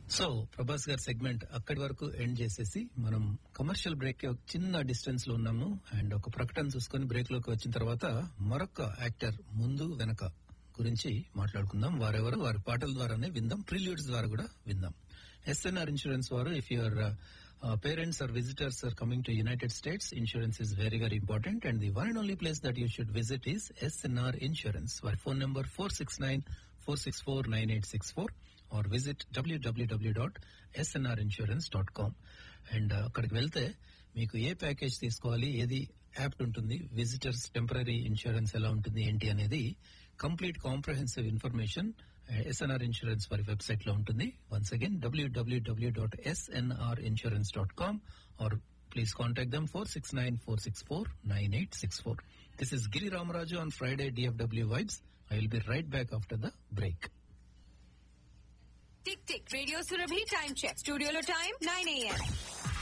so Prabhas గారి segment అక్కడి వరకు ఎండ్ చేసేసి మనం కమర్షియల్ బ్రేక్ కి ఒక చిన్న డిస్టెన్స్ లో ఉన్నాము అండ్ ఒక ప్రకటన చూసుకొని బ్రేక్ లోకి వచ్చిన తర్వాత మరొక యాక్టర్ ముందు వెనక గురించి మాట్లాడుకుందాం వారెవరు వారి పాటల ద్వారానే విందాం ప్రిల్యూడ్స్ ద్వారా కూడా విందాం ఎస్ఎన్ఆర్ ఇన్సూరెన్స్ వారు if your parents or visitors are coming to United States insurance is very very important and the one and only place that you should visit is SNR insurance వారి phone number four six nine four six four nine eight six four or visit WWW dot SNR insurance dot com and అక్కడికి వెళ్తే మీకు ఏ package తీసుకోవాలి ఏది apt ఉంటుంది visitors temporary insurance ఎలా ఉంటుంది ఏంటి అనేది complete comprehensive information SNR insurance వారి వెబ్సైట్ లో ఉంటుంది once again WWW dot SNR insurance dot com or please contact them four six nine four six four nine eight six four this is Giri Ramaraju on Friday DFW vibes I will be right back after the break tick tick radio Surabhi time check స్టూడియోలో time nine AM